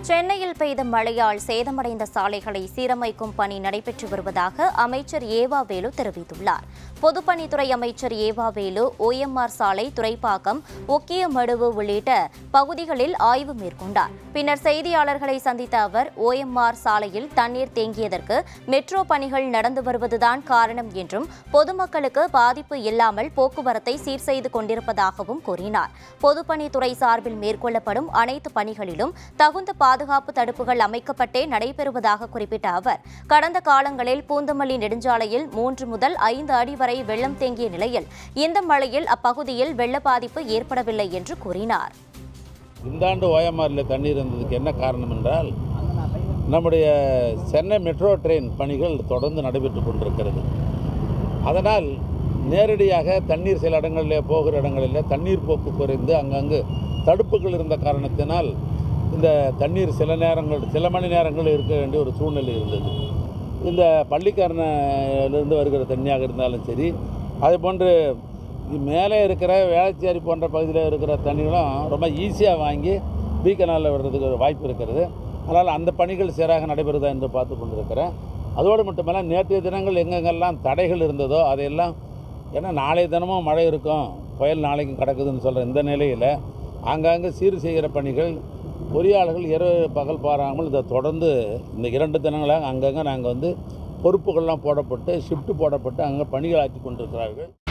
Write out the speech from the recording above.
சென்னையில் பெய்த மழையால் சேதமடைந்த சாலைகளை சீரமைக்கும் பணி நடைபெற்று வருவதாக அமைச்சர் ஏவா வேலு தெரிவித்துள்ளார் பொதுப்பணித்துறை அமைச்சர் ஏவா வேலு ஓஎம்ஆர் சாலை துறைப்பாக்கம் ஒக்கியமடுவு உள்ளிட்ட பகுதிகளில் ஆய்வு மேற்கொண்டார் பின்னர் செய்தியாளர்களை சந்தித்த அவர் ஓஎம்ஆர் சாலையில் தண்ணீர் தேங்கியதற்கு மெட்ரோ பணிகள் நடந்து வருவதுதான் காரணம் என்றும் பொதுமக்களுக்கு பாதிப்பு இல்லாமல் போக்குவரத்தை சீர் செய்து கொண்டிருப்பதாகவும் கூறினார் பொதுப்பணித்துறை சார்பில் மேற்கொள்ளப்படும் அனைத்து பணிகளிலும் தகுந்த பாதுகாப்பு தடுப்புகள் அமைக்கப்பட்டே நடைபெறுவதாக குறிப்பிட்ட அவர் கடந்த காலங்களில் பூந்தமல்லி நெடுஞ்சாலையில் மூன்று முதல் ஐந்து அடி வரை வெள்ளம் தேங்கிய நிலையில் இந்த மழையில் அப்பகுதியில் வெள்ள பாதிப்பு ஏற்படவில்லை என்று கூறினார் இந்த ஆண்டு ஓஎம்ஆரில் தண்ணீர் இருந்ததுக்கு என்ன காரணம் என்றால் நம்முடைய சென்னை மெட்ரோ ட்ரெயின் பணிகள் தொடர்ந்து நடைபெற்று கொண்டிருக்கிறது அதனால் நேரடியாக தண்ணீர் சில இடங்களிலே போகிற இடங்களில் தண்ணீர் போக்கு குறைந்து அங்கங்கு தடுப்புகள் இருந்த காரணத்தினால் இந்த தண்ணீர் சில நேரங்கள் சில மணி நேரங்கள் இருக்க வேண்டிய ஒரு சூழ்நிலை இருந்தது இந்த பள்ளிக்கரணத்திலிருந்து வருகிற தண்ணியாக இருந்தாலும் சரி அதே போன்று மேலே இருக்கிற வேளச்சேரி போன்ற பகுதியில் இருக்கிற தண்ணிகளும் ரொம்ப ஈஸியாக வாங்கி பீக்கனாலில் வர்றதுக்கு ஒரு வாய்ப்பு இருக்கிறது அதனால் அந்த பணிகள் சீராக நடைபெறுதா என்று பார்த்து கொண்டிருக்கிறேன் அதோடு மட்டுமல்ல நேற்றைய தினங்கள் எங்கெங்கெல்லாம் தடைகள் இருந்ததோ அதையெல்லாம் ஏன்னா நாளைய தினமும் மழை இருக்கும் புயல் நாளைக்கும் கிடக்குதுன்னு சொல்கிற இந்த நிலையில் ஆங்காங்கே சீர் செய்கிற பணிகள் பொறியாளர்கள் இரவு பகல் பாராமல் இதை தொடர்ந்து இந்த இரண்டு தினங்களாக அங்கங்கே நாங்கள் வந்து பொறுப்புகள்லாம் போடப்பட்டு ஷிஃப்ட் போடப்பட்டு அங்கே பணிகள் ஆற்றி கொண்டிருக்கிறார்கள்